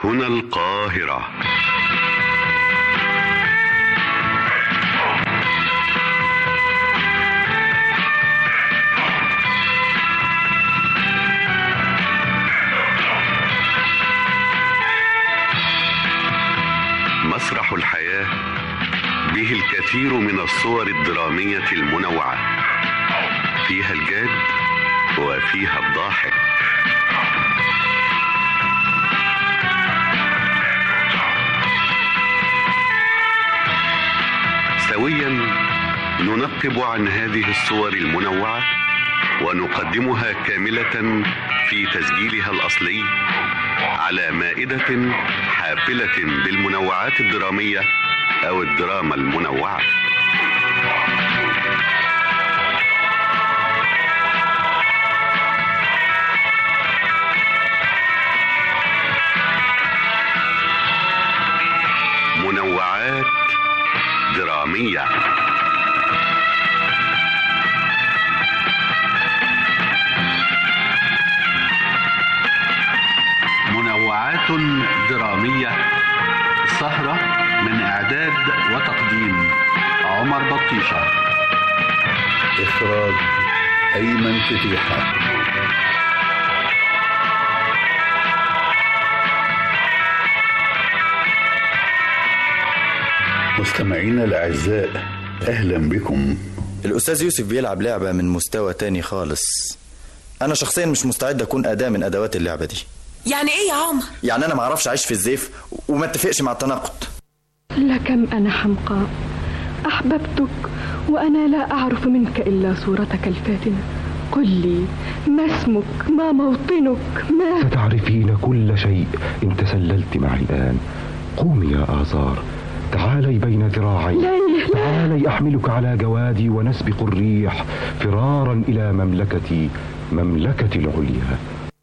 هنا القاهرة مسرح الحياة به الكثير من الصور الدرامية المنوعة فيها الجاد وفيها الضاحك سويا ننقب عن هذه الصور المنوعة ونقدمها كاملة في تسجيلها الأصلي على مائدة حافلة بالمنوعات الدرامية أو الدراما المنوعة منوعات درامية منوعات درامية سهرة من إعداد وتقديم عمر بطيشة إخراج أيمن فتيحة مستمعينا الأعزاء أهلا بكم الأستاذ يوسف بيلعب لعبة من مستوى تاني خالص أنا شخصيا مش مستعد أكون أداة من أدوات اللعبة دي يعني ايه يا عمر يعني أنا معرفش أعيش في الزيف وما اتفقش مع التناقض لكم أنا حمقاء أحببتك وأنا لا أعرف منك إلا صورتك الفاتنة قل لي ما اسمك ما موطنك ما ستعرفين كل شيء إن تسللت معي الآن قومي يا آزار تعالي بين ذراعي ليه تعالي أحملك على جوادي ونسبق الريح فرارا إلى مملكتي مملكتي العليا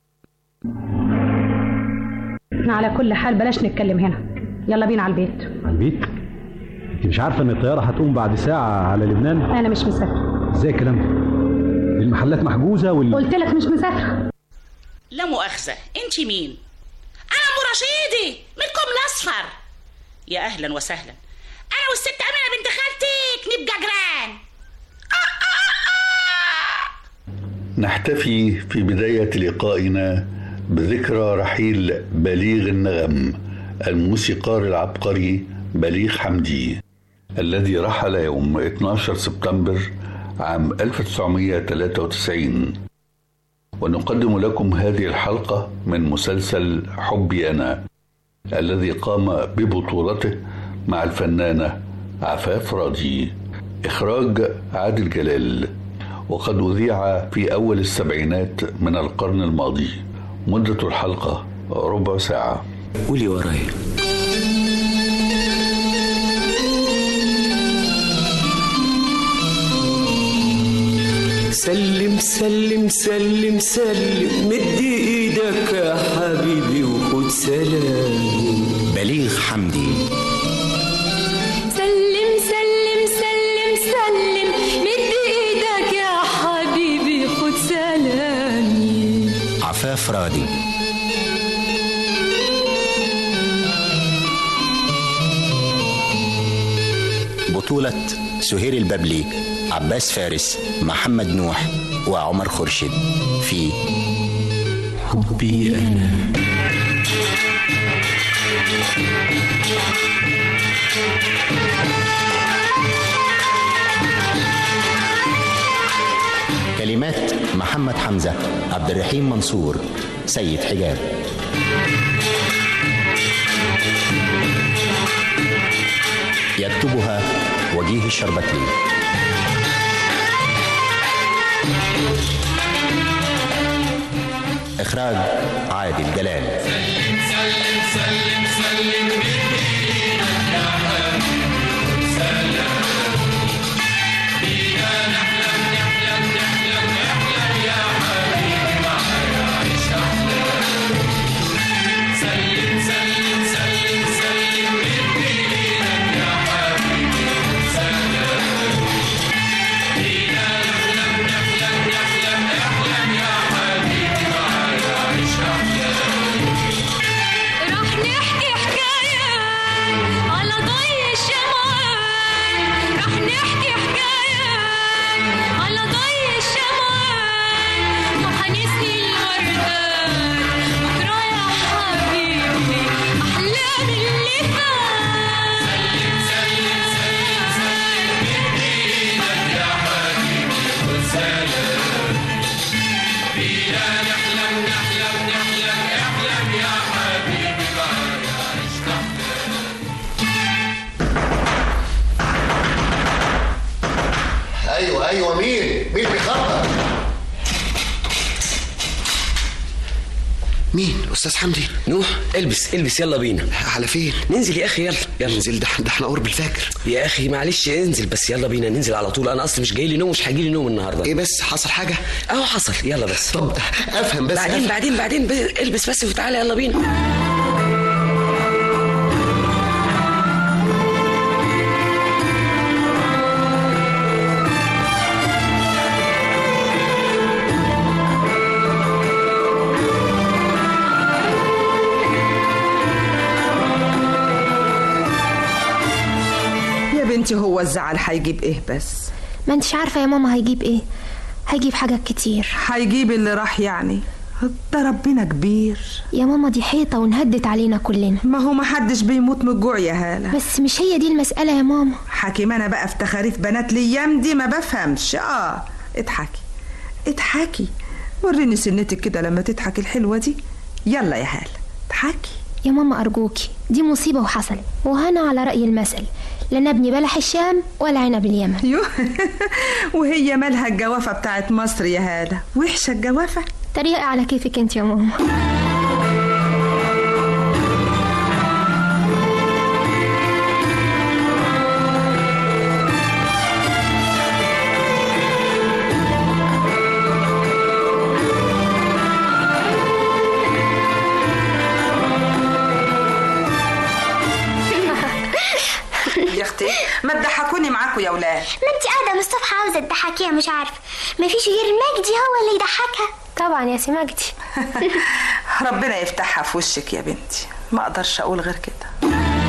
على كل حال بلاش نتكلم هنا يلا بينا على البيت على البيت انت مش عارفه ان الطياره هتقوم بعد ساعه على لبنان انا مش مسافره ازاي الكلام ده المحلات محجوزه وال قلت لك مش مسافره لا مؤاخذة انت مين انا ام رشيدي منكم الاصفر يا اهلا وسهلا انا والست امينه بنت خالتك نبقى جيران نحتفي في بداية لقائنا بذكرى رحيل بليغ النغم الموسيقار العبقري بليغ حمدي الذي رحل يوم 12 سبتمبر عام 1993 ونقدم لكم هذه الحلقة من مسلسل حبي أنا الذي قام ببطولته مع الفنانة عفاف راضي إخراج عادل جلال وقد أذيع في أول السبعينات من القرن الماضي مدة الحلقة ربع ساعة قولي ورايا سلم سلم سلم سلم مد ايدك يا حبيبي وخد سلام بليغ حمدي سلم سلم سلم سلم مد ايدك يا حبيبي خد سلامي عفاف راضي بطولة سهير الببلي عباس فارس محمد نوح وعمر خورشيد في حبي انا كلمات محمد حمزة عبد الرحيم منصور سيد حجاب يكتبها وجيه الشربتلي إخراج عادل جلال سلم سلم سلم سلم مد ايدك يا حبيبي سلام بينا نحلم نحلم نحلم نحلم يا حبيبي معايا عيش احلام سلم سلم سلم سلم مد ايدك يا حبيبي سلام بينا نحلم نحلم نحلم نحلم يا حبيبي معايا عيش احلام مين استاذ حمدي نوح البس البس يلا بينا على فين ننزل يا اخي يلا يلا ننزل ده ده احنا قرب الفجر يا اخي معلش انزل بس يلا بينا ننزل على طول انا اصلا مش جاي لي نوم مش هيجي لي نوم النهارده ايه بس حصل حاجه اه حصل يلا بس طب افهم بس بعدين أفهم. بعدين بعدين ب- البس بس وتعالى يلا بينا يا بنتي هو الزعل هيجيب ايه بس ما انتش عارفة يا ماما هيجيب ايه هيجيب حاجات كتير هيجيب اللي راح يعني ده ربنا كبير يا ماما دي حيطة وانهدت علينا كلنا ما هو محدش بيموت من الجوع يا هالة بس مش هي دي المسألة يا ماما حكيم انا بقى في تخاريف بنات الايام دي ما بفهمش اه اضحكي اضحكي وريني سنتك كده لما تضحكي الحلوة دي يلا يا هالة اضحكي يا ماما أرجوكي دي مصيبة وحصلت وهنا على رأي المثل لا نبني بلح الشام ولا عنب اليمن يوه وهي مالها الجوافة بتاعت مصر يا هالة وحشة الجوافة تريقة على كيفك انت يا ماما يا اختي ما تضحكوني معاكم يا ولاد ما انت قاعده من الصبح عاوزه تضحكيها مش عارفه مفيش غير مجدي هو اللي يضحكها طبعا يا سي مجدي ربنا يفتحها في وشك يا بنتي ما اقدرش اقول غير كده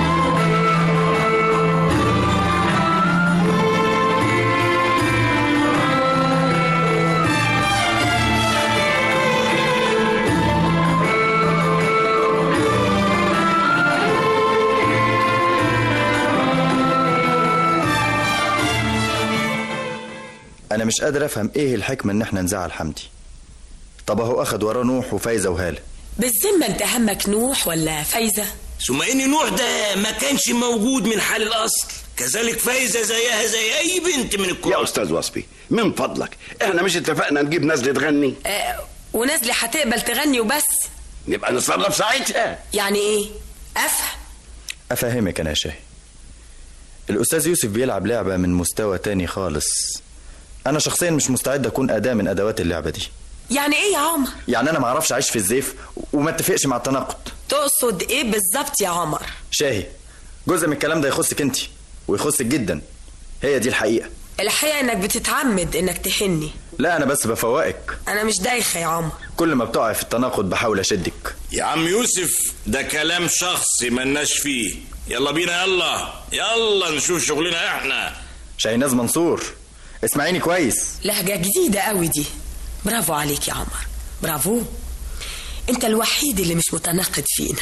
انا مش قادر افهم ايه الحكمه ان احنا نزعل حمدي طب اهو اخد وراه نوح وفايزه وهاله بالذمة انت همك نوح ولا فايزة ثم ان نوح ده ما كانش موجود من حال الاصل كذلك فايزه زيها زي اي بنت من الكرة يا استاذ وصفي من فضلك احنا مش اتفقنا نجيب نزله تغني آه ونازلة هتقبل تغني وبس نبقى نتصرف ساعتها يعني ايه افهم افهمك انا يا شاهي الاستاذ يوسف بيلعب لعبه من مستوى تاني خالص انا شخصيا مش مستعد اكون اداه من ادوات اللعبه دي يعني ايه يا عمر يعني انا معرفش اعيش في الزيف وما اتفقش مع التناقض تقصد ايه بالظبط يا عمر شاهي جزء من الكلام ده يخصك انت ويخصك جدا هي دي الحقيقه الحقيقة انك بتتعمد انك تهني لا انا بس بفوقك انا مش دايخة يا عمر كل ما بتقعي في التناقض بحاول اشدك يا عم يوسف ده كلام شخصي ملناش فيه يلا بينا يلا يلا نشوف شغلنا احنا شاهيناز منصور اسمعيني كويس لهجة جديدة قوي دي برافو عليك يا عمر برافو انت الوحيد اللي مش متناقض فينا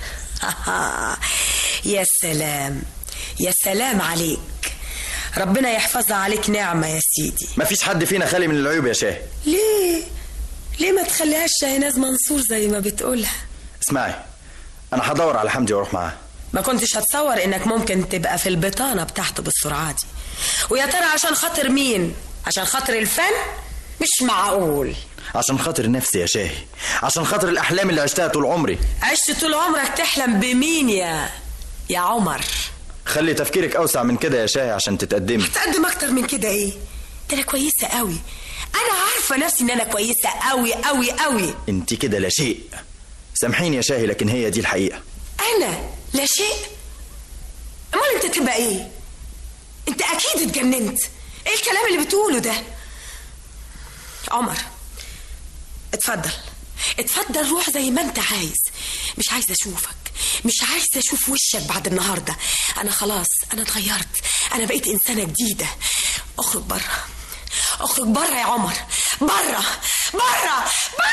يا سلام يا سلام عليك ربنا يحفظها عليك نعمة يا سيدي مفيش حد فينا خالي من العيوب يا شاهي ليه ليه ما تخليهاش شاهناز منصور زي ما بتقولها اسمعي انا هدور على حمدي واروح معاه ما كنتش هتصور انك ممكن تبقى في البطانة بتاعته بالسرعة دي ويا ترى عشان خاطر مين عشان خاطر الفن مش معقول عشان خاطر نفسي يا شاهي عشان خاطر الاحلام اللي عشتها طول عمري عشت طول عمرك تحلم بمين يا يا عمر خلي تفكيرك اوسع من كده يا شاهي عشان تتقدمي تقدم اكتر من كده ايه ده انا كويسة قوي انا عارفة نفسي ان انا كويسة قوي قوي قوي انت كده لا شيء سامحيني يا شاهي لكن هي دي الحقيقه انا لا شيء امال انت تبقى ايه انت اكيد اتجننت ايه الكلام اللي بتقوله ده عمر اتفضل اتفضل روح زي ما انت عايز مش عايزه اشوفك مش عايزه اشوف وشك بعد النهارده انا خلاص انا اتغيرت انا بقيت انسانه جديده اخرج بره اخرج بره يا عمر بره بره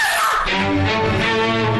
بره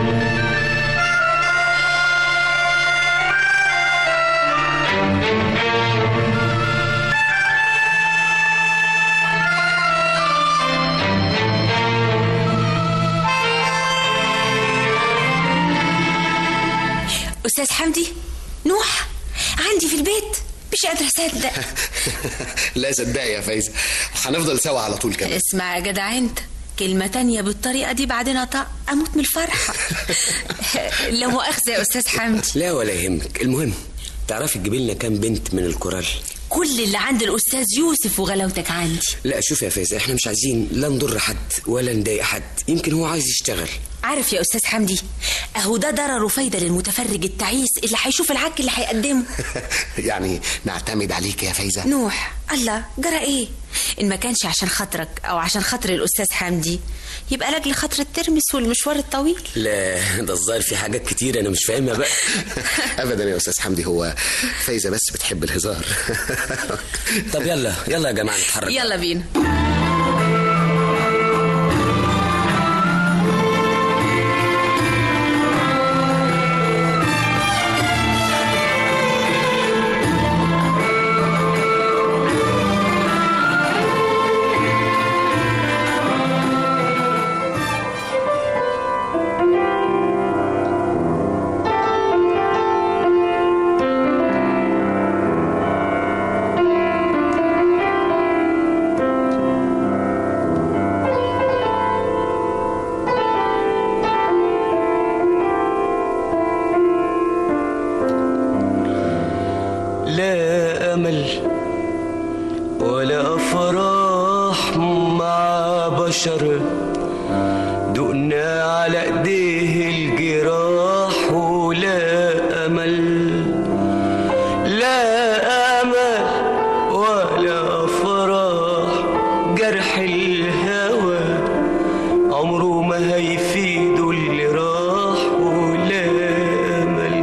استاذ حمدي نوح عندي في البيت مش قادره اصدق لا صدقي يا فايزه هنفضل سوا على طول كمان اسمع يا جدع انت كلمة تانية بالطريقة دي بعدين أطق أموت من الفرحة لو مؤاخذة يا أستاذ حمدي لا ولا يهمك المهم تعرفي تجيبي لنا كام بنت من الكورال كل اللي عند الأستاذ يوسف وغلاوتك عندي لا شوف يا فايزة احنا مش عايزين لا نضر حد ولا نضايق حد يمكن هو عايز يشتغل عارف يا أستاذ حمدي أهو ده ضرر وفايدة للمتفرج التعيس اللي هيشوف العك اللي هيقدمه يعني نعتمد عليك يا فايزة نوح الله جرى ايه ان ما كانش عشان خاطرك او عشان خاطر الاستاذ حمدي يبقى لاجل خاطر الترمس والمشوار الطويل لا ده الظاهر في حاجات كتير انا مش فاهمها بقى ابدا يا استاذ حمدي هو فايزة بس بتحب الهزار طب يلا يلا يا جماعه نتحرك يلا بينا لا أمل ولا أفراح مع بشر دقنا على ايديه الجراح ولا أمل لا أمل ولا أفراح جرح الهوى عمره ما هيفيد اللي راح ولا أمل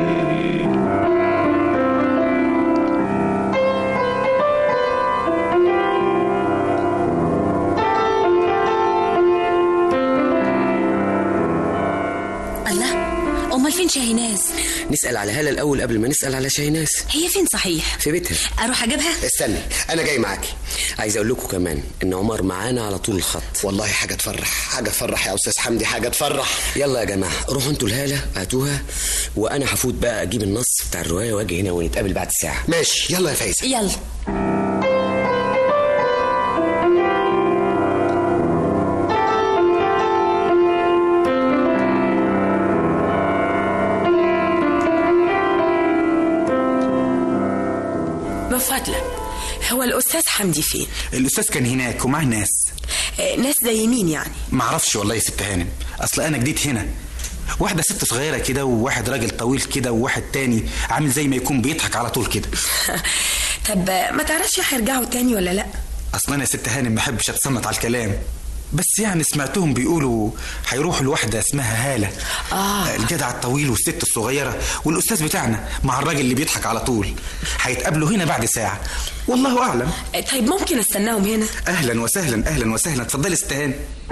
الله امال فين شاهيناز نسال على هاله الاول قبل ما نسال على شاهيناز هي فين صحيح في بيتها اروح اجيبها استني انا جاي معاكي عايز اقول لكم كمان ان عمر معانا على طول الخط والله حاجه تفرح حاجه تفرح يا استاذ حمدي حاجه تفرح يلا يا جماعه روحوا انتوا الهاله هاتوها وانا هفوت بقى اجيب النص بتاع الروايه واجي هنا ونتقابل بعد ساعه ماشي يلا يا فايزه يلا من فضلك هو الأستاذ حمدي فين؟ الاستاذ كان هناك ومعاه ناس آه، ناس زي مين يعني؟ معرفش والله يا ست هانم اصل انا جديد هنا واحدة ست صغيرة كده وواحد راجل طويل كده وواحد تاني عامل زي ما يكون بيضحك على طول كده طب آه، ما تعرفش هيرجعوا تاني ولا لا؟ اصلا انا يا ست هانم ما احبش اتصنت على الكلام بس يعني سمعتهم بيقولوا هيروحوا لواحدة اسمها هالة آه. الجدع الطويل والست الصغيرة والأستاذ بتاعنا مع الراجل اللي بيضحك على طول هيتقابلوا هنا بعد ساعة والله أعلم آه، طيب ممكن استناهم هنا؟ أهلا وسهلا أهلا وسهلا اتفضلي يا ست هانم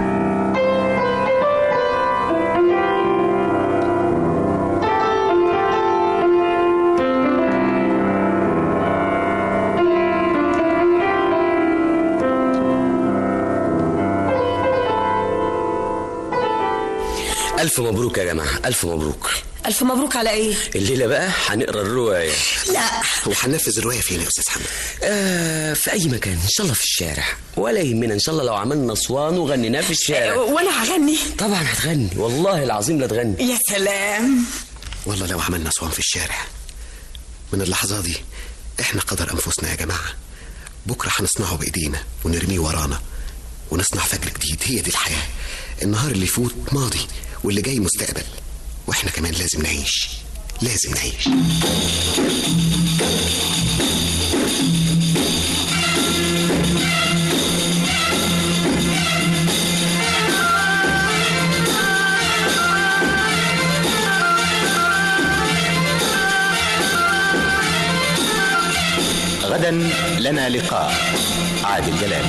الف مبروك يا جماعه الف مبروك ألف مبروك على إيه؟ الليله بقى هنقرا الروايه لا وهننفذ الروايه فين يا استاذ حمدي آه في اي مكان ان شاء الله في الشارع ولا يهمنا ان شاء الله لو عملنا اسوان وغنيناه في الشارع وأنا هغني طبعا هتغني والله العظيم لا تغني يا سلام والله لو عملنا صوان في الشارع من اللحظة دي احنا قدر انفسنا يا جماعة بكرة هنصنعه بايدينا ونرميه ورانا ونصنع فجر جديد هي دي الحياة النهار اللي يفوت ماضي واللي جاي مستقبل واحنا كمان لازم نعيش لازم نعيش غدا لنا لقاء عادل جلال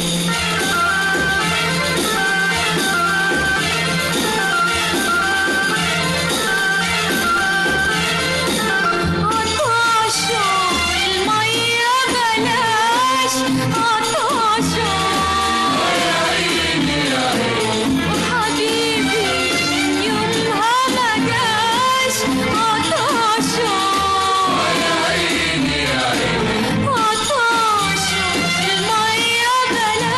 عطاشة المية بلاش عطاشة وحبيبي يومها ما جاش عطاشة عطاشة المية بلاش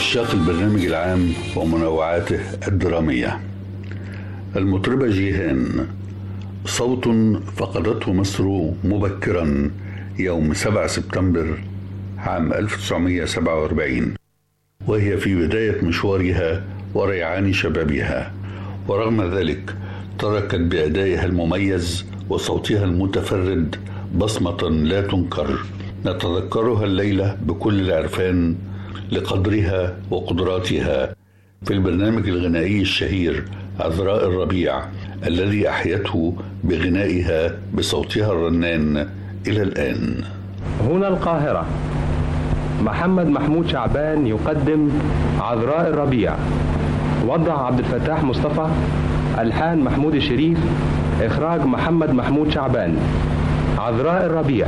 عشاق البرنامج العام ومنوعاته الدرامية المطربة جيهان صوت فقدته مصر مبكرا يوم 7 سبتمبر عام 1947 وهي في بداية مشوارها وريعان شبابها ورغم ذلك تركت بأدائها المميز وصوتها المتفرد بصمة لا تنكر نتذكرها الليلة بكل العرفان لقدرها وقدراتها في البرنامج الغنائي الشهير عذراء الربيع الذي أحيته بغنائها بصوتها الرنان إلى الآن هنا القاهرة محمد محمود شعبان يقدم عذراء الربيع وضع عبد الفتاح مصطفى ألحان محمود الشريف إخراج محمد محمود شعبان عذراء الربيع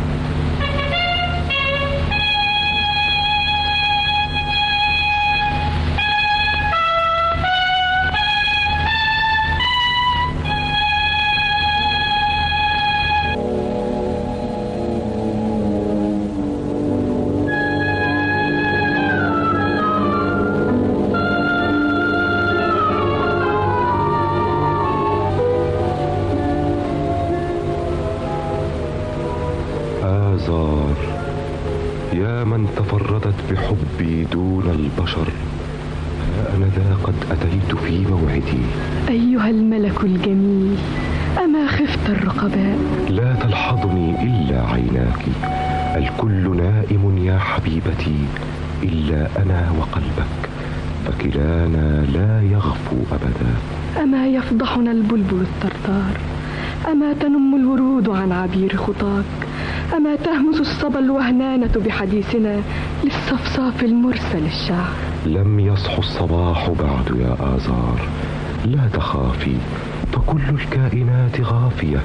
آزار يا من تفردت بحبي دون البشر ها أنا ذا قد أتيت في موعدي أيها الملك الجميل أما خفت الرقباء لا تلحظني إلا عيناك الكل نائم يا حبيبتي إلا أنا وقلبك فكلانا لا يغفو أبدا أما يفضحنا البلبل الطرطار أما تنم الورود عن عبير خطاك أما تهمس الصبا الوهنانة بحديثنا للصفصاف المرسل الشعر لم يصح الصباح بعد يا آزار لا تخافي فكل الكائنات غافية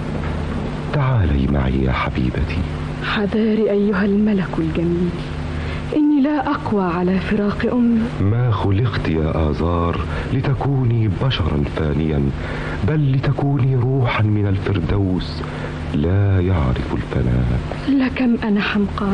تعالي معي يا حبيبتي حذاري أيها الملك الجميل إني لا أقوى على فراق أمي ما خلقت يا آزار لتكوني بشرا فانيا بل لتكوني روحا من الفردوس لا يعرف الفناء لكم أنا حمقاء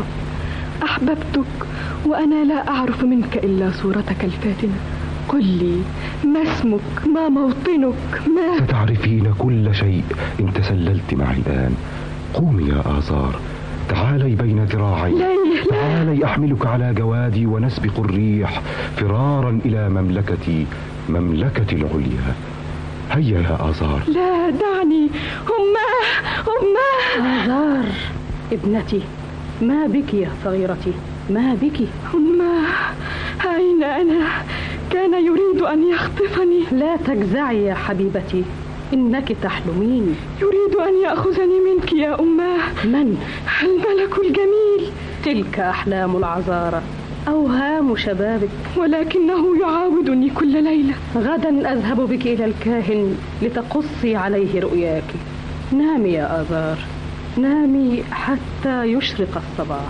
أحببتك وأنا لا أعرف منك إلا صورتك الفاتنة قل لي ما اسمك ما موطنك ما ستعرفين كل شيء إن تسللت معي الآن قومي يا آزار تعالي بين ذراعي ليه تعالي أحملك على جوادي ونسبق الريح فرارا إلى مملكتي مملكتي العليا هيا يا آزار لا دعني أماه أماه آزار ابنتي ما بك يا صغيرتي ما بك أماه أين أنا كان يريد أن يخطفني لا تجزعي يا حبيبتي إنك تحلمين يريد أن يأخذني منك يا أماه من؟ الملك الجميل تلك أحلام العذارى أوهام شبابك ولكنه يعاودني كل ليلة غدا أذهب بك إلى الكاهن لتقصي عليه رؤياك نامي يا آزار نامي حتى يشرق الصباح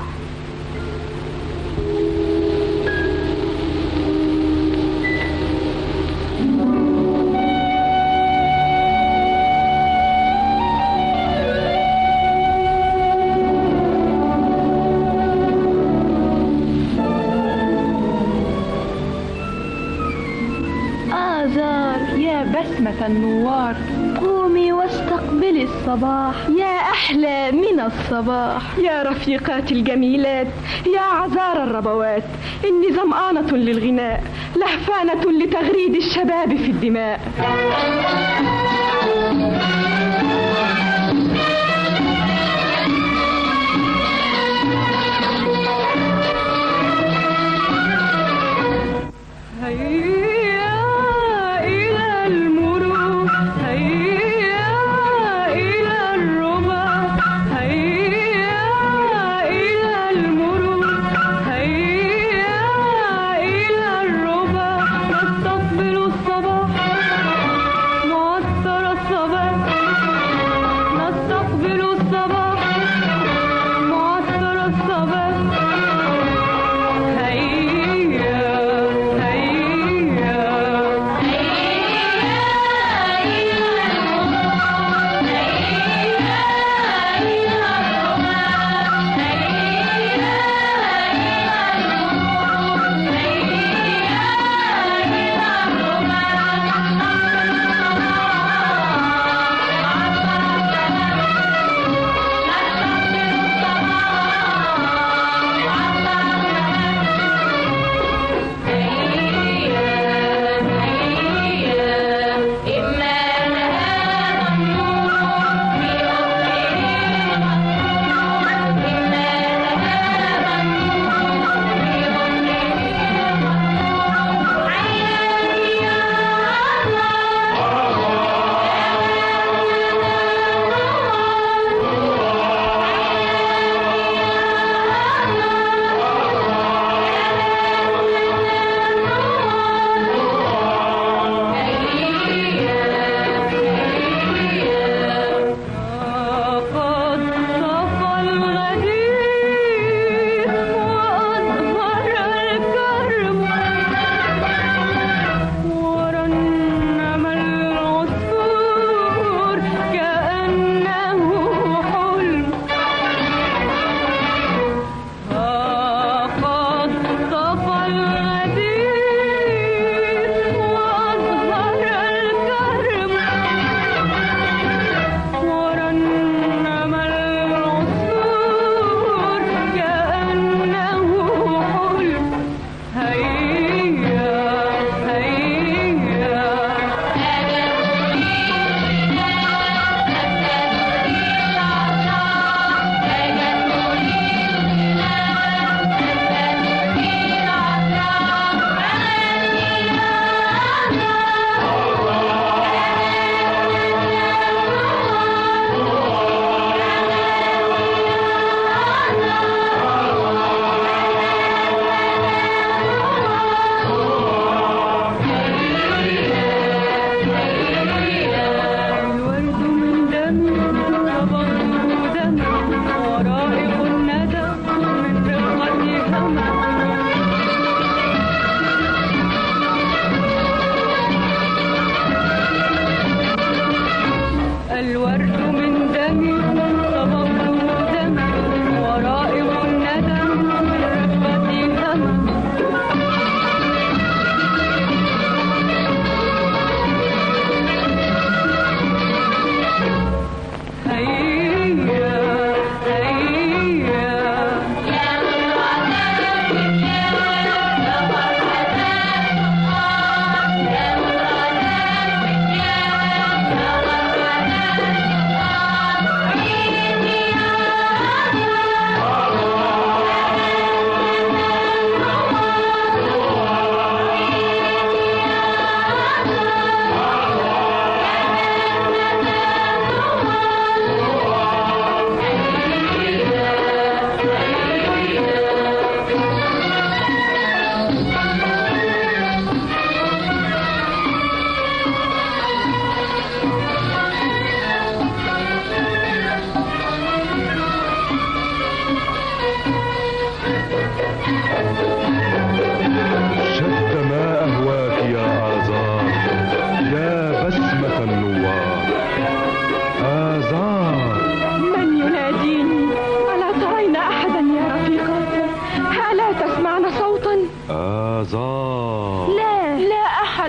آزار يا بسمة النوار قومي واستقبلي الصباح يا أحلى من الصباح يا رفيقاتي الجميلات يا عذار الربوات إني ظمآنة للغناء لهفانة لتغريد الشباب في الدماء هيا إلى المروج هيا إلى الربا هيا إلى المروج هيا إلى الربا نستقبل الصباح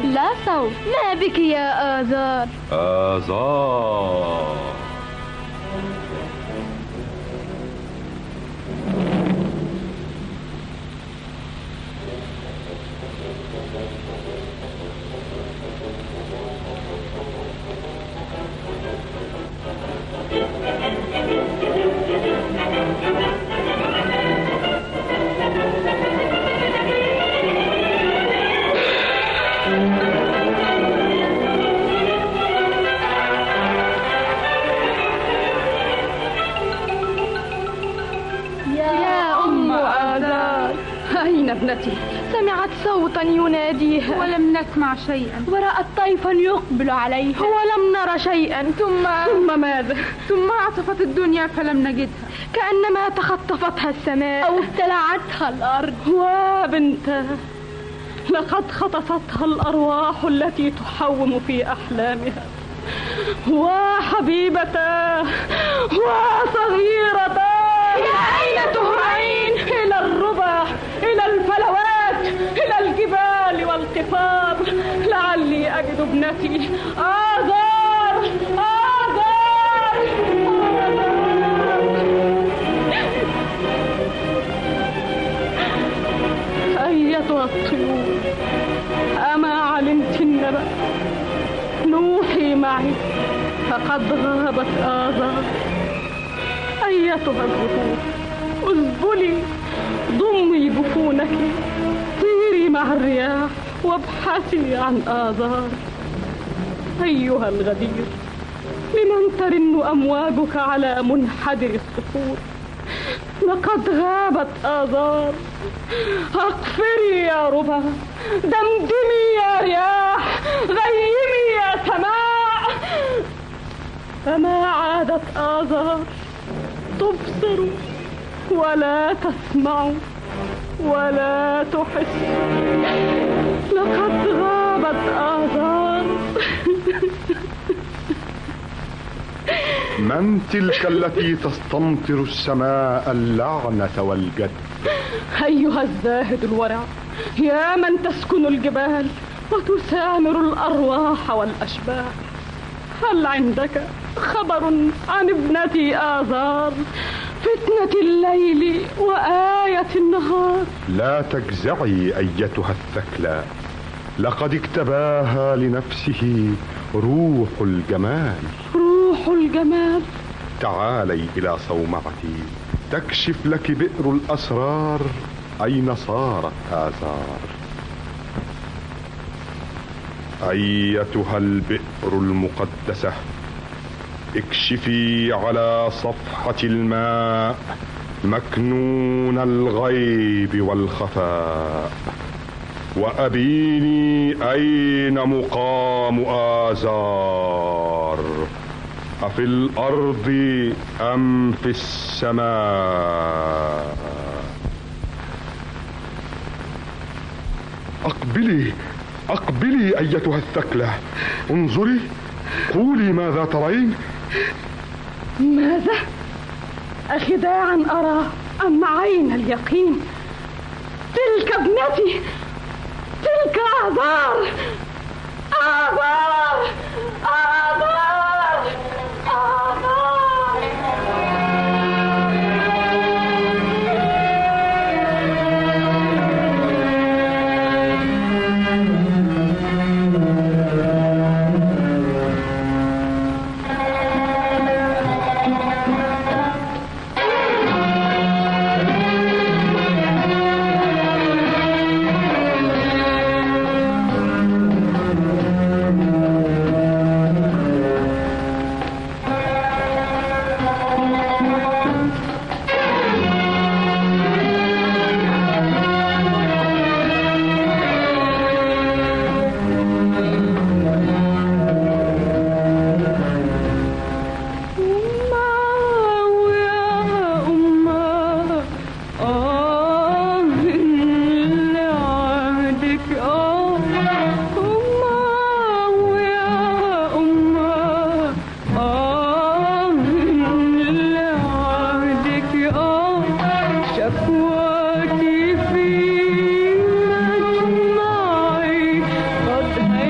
لا صوت ما بك يا آزار آزار يا أم آزار أين ابنتي؟ سمعت صوتا يناديها ولم نسمع شيئا ورأت طيفا يقبل عليها ولم نر شيئا ثم ثم ماذا؟ ثم عطفت الدنيا فلم نجدها كأنما تخطفتها السماء أو ابتلعتها الأرض وبنتها لقد خطفتها الأرواح التي تحوم في أحلامها وحبيبتاه وصغيرتاه يا أين تهرعين؟ إلى الربع إلى الفلوات إلى الجبال والقفار لعلي أجد ابنتي آزار آزار أيتها الطيور أما علمت النبأ نوحي معي فقد غابت آزار أيتها الزهور اذبلي ضمي جفونك طيري مع الرياح وابحثي عن آزار أيها الغدير لمن ترن أمواجك على منحدر الصخور لقد غابت آزار أقفري يا ربا دمدمي يا رياح غيمي يا سماء فما عادت آزار تبصر ولا تسمع ولا تحس لقد غابت آزار من تلك التي تستمطر السماء اللعنة والجد أيها الزاهد الورع يا من تسكن الجبال وتسامر الأرواح والأشباح هل عندك خبر عن ابنتي آزار فتنة الليل وآية النهار لا تجزعي أيتها الثكلى لقد اكتباها لنفسه روح الجمال روح الجمال تعالي إلى صومعتي تكشف لك بئر الأسرار أين صارت آزار أيتها البئر المقدسة اكشفي على صفحة الماء مكنون الغيب والخفاء وأبيني أين مقام آزار أفي الأرض أم في السماء أقبلي أقبلي أيتها الثكلة انظري قولي ماذا ترين ماذا؟ أخداعا أرى أم عين اليقين تلك ابنتي تلك آذار آذار آذار شكواك في مجمعي قد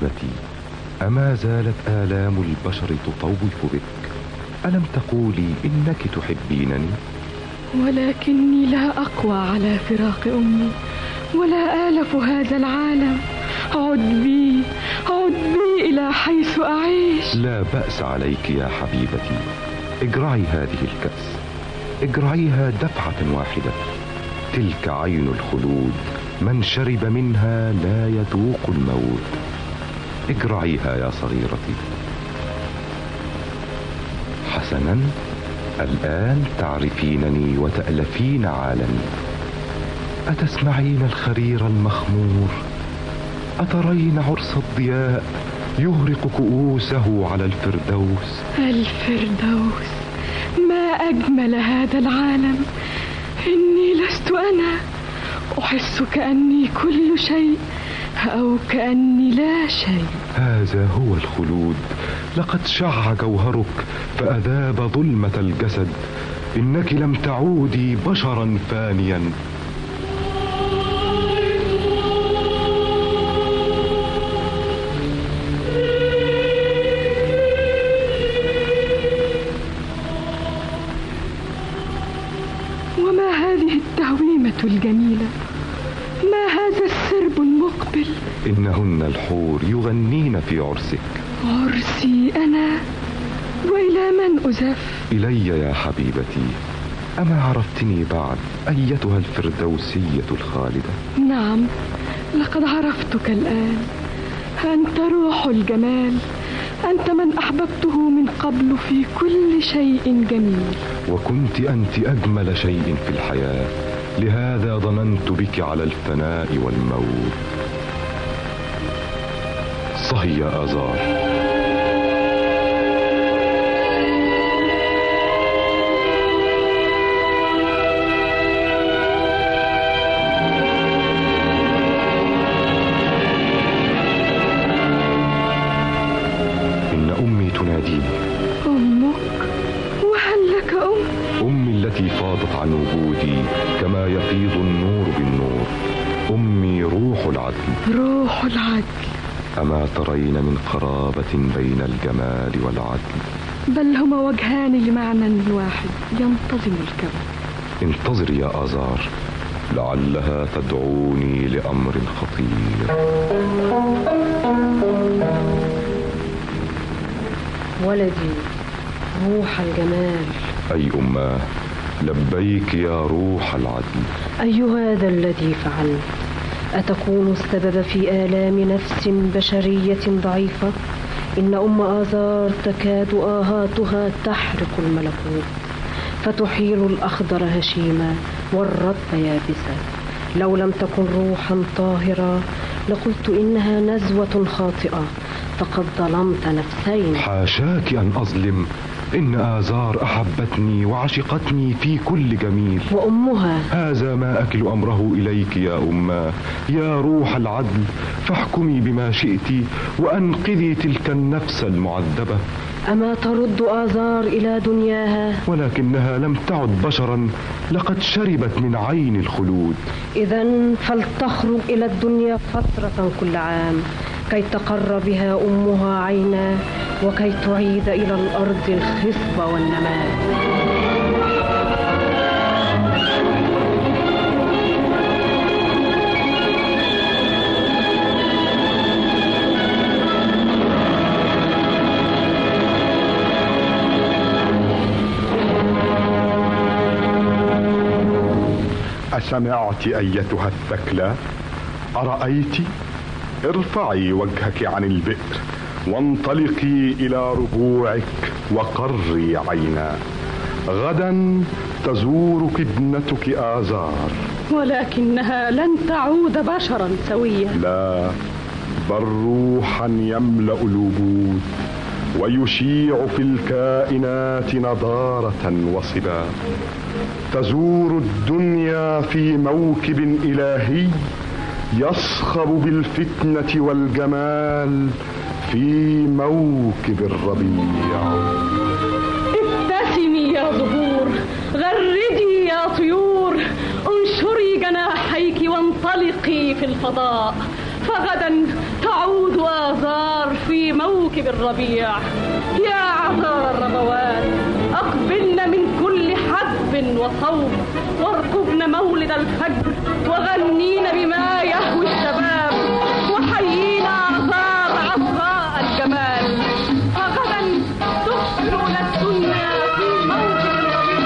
حبيبتي أما زالت آلام البشر تطوف بك ألم تقولي إنك تحبينني ولكني لا أقوى على فراق أمي ولا آلف هذا العالم عد بي عد بي إلى حيث أعيش لا بأس عليك يا حبيبتي اجرعي هذه الكأس اجرعيها دفعة واحدة تلك عين الخلود من شرب منها لا يذوق الموت اجرعيها يا صغيرتي حسنا الآن تعرفينني وتألفين عالمي أتسمعين الخرير المخمور أترين عرس الضياء يغرق كؤوسه على الفردوس الفردوس ما أجمل هذا العالم إني لست أنا أحس كأني كل شيء أو كأني لا شيء هذا هو الخلود لقد شع جوهرك فأذاب ظلمة الجسد إنك لم تعودي بشرا فانيا وما هذه التهويمة الجميلة ما هذا السرب المقبل إنهن الحور يغنين في عرسك عرسي أنا وإلى من أزف إلي يا حبيبتي أما عرفتني بعد أيتها الفردوسية الخالدة نعم لقد عرفتك الآن أنت روح الجمال أنت من أحببته من قبل في كل شيء جميل وكنت أنت أجمل شيء في الحياة لهذا ظننت بك على الفناء والموت صهي يا آزار إن أمي تناديني أمك وهل لك أم أمي التي فاضت عن وجودي كما يفيض النور بالنور أمي روح العدل روح العدل أما ترين من قرابة بين الجمال والعدل بل هما وجهان لمعنى واحد ينتظم الكون انتظر يا آزار لعلها تدعوني لأمر خطير ولدي روح الجمال أي أماه لبيك يا روح العدل أي هذا الذي فعلت أتكون السبب في آلام نفس بشرية ضعيفة إن أم آزار تكاد آهاتها تحرق الملكوت فتحيل الأخضر هشيما والرطب يابسا لو لم تكن روحا طاهرة لقلت إنها نزوة خاطئة فقد ظلمت نفسين حاشاك أن أظلم إن آزار أحبتني وعشقتني في كل جميل وأمها هذا ما أكل أمره إليك يا أماه يا روح العدل فاحكمي بما شئت وأنقذي تلك النفس المعذبة أما ترد آزار إلى دنياها ولكنها لم تعد بشرا لقد شربت من عين الخلود إذا فلتخرج إلى الدنيا فترة كل عام كي تقر بها أمها عينا وكي تعيد إلى الأرض الخصب والنماء أسمعت أيتها الثكلى أرأيت ارفعي وجهك عن البئر وانطلقي إلى ربوعك وقري عينا غدا تزورك ابنتك آزار ولكنها لن تعود بشرا سويا لا بل روحا يملأ الوجود ويشيع في الكائنات نضارة وصبا تزور الدنيا في موكب إلهي يصخب بالفتنة والجمال في موكب الربيع ابتسمي يا زهور غردي يا طيور انشري جناحيك وانطلقي في الفضاء فغدا تعود آثار في موكب الربيع يا عذار الربوات أقبلن من كل حدب وصوب وارقبن مولد الفجر وغنين بما يهوي الشباب وحيينا أعذار عذراء الجمال فغدا تخبرنا الدنيا في موكب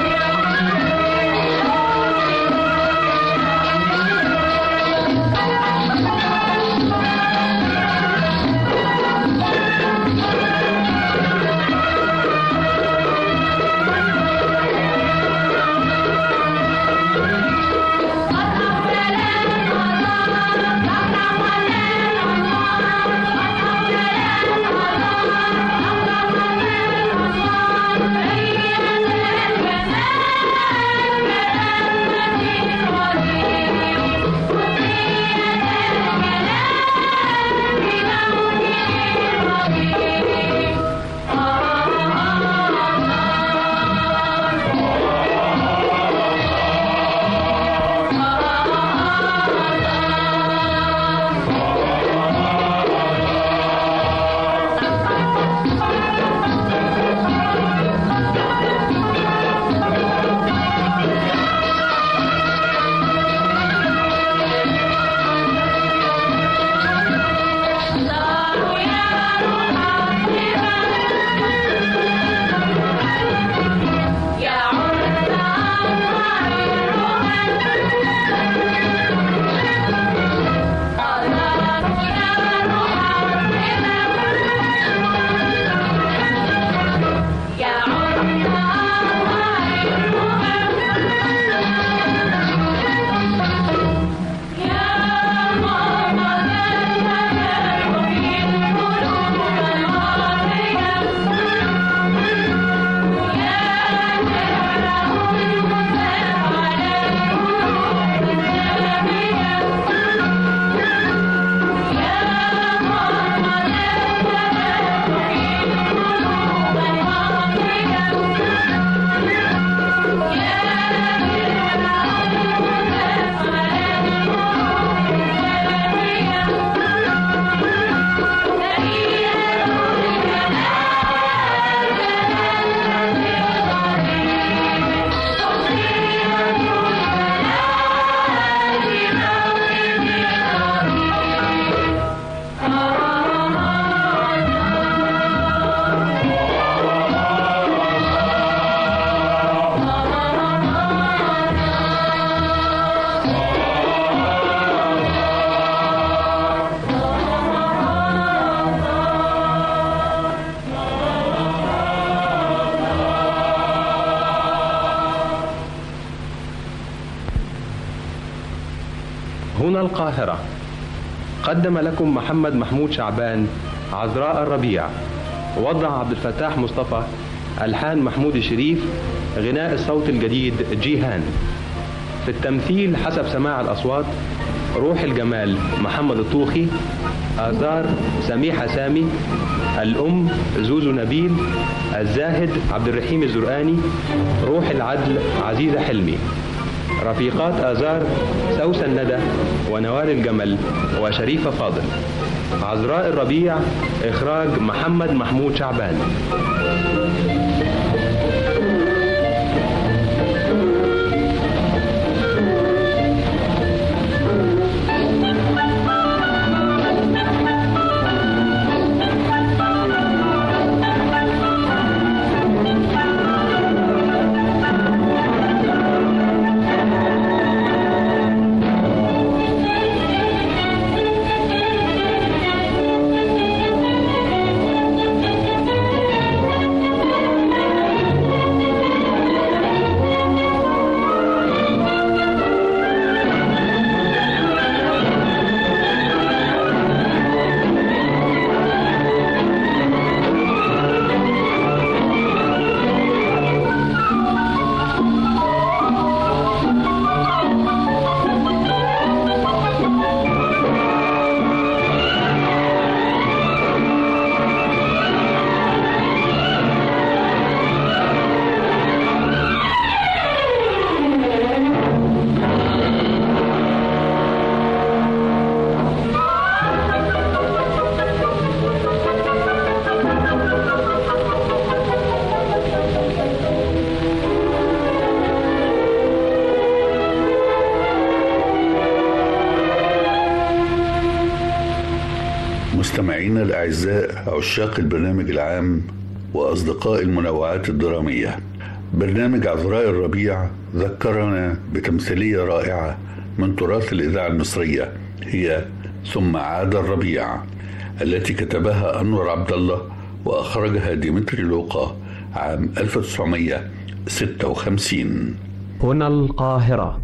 هنا القاهرة قدم لكم محمد محمود شعبان عذراء الربيع وضع عبد الفتاح مصطفى ألحان محمود الشريف غناء الصوت الجديد جيهان في التمثيل حسب سماع الأصوات روح الجمال محمد الطوخي آثار سميحة سامي الأم زوزو نبيل الزاهد عبد الرحيم الزرقاني روح العدل عزيزة حلمي رفيقات آزار سوسن ندى ونوال الجمل وشريفة فاضل عذراء الربيع إخراج محمد محمود شعبان أعزاء عشاق البرنامج العام وأصدقاء المنوعات الدرامية برنامج عذراء الربيع ذكرنا بتمثيلية رائعة من تراث الإذاعة المصرية هي ثم عاد الربيع التي كتبها أنور عبد الله وأخرجها ديمتري لوقا عام 1956 هنا القاهرة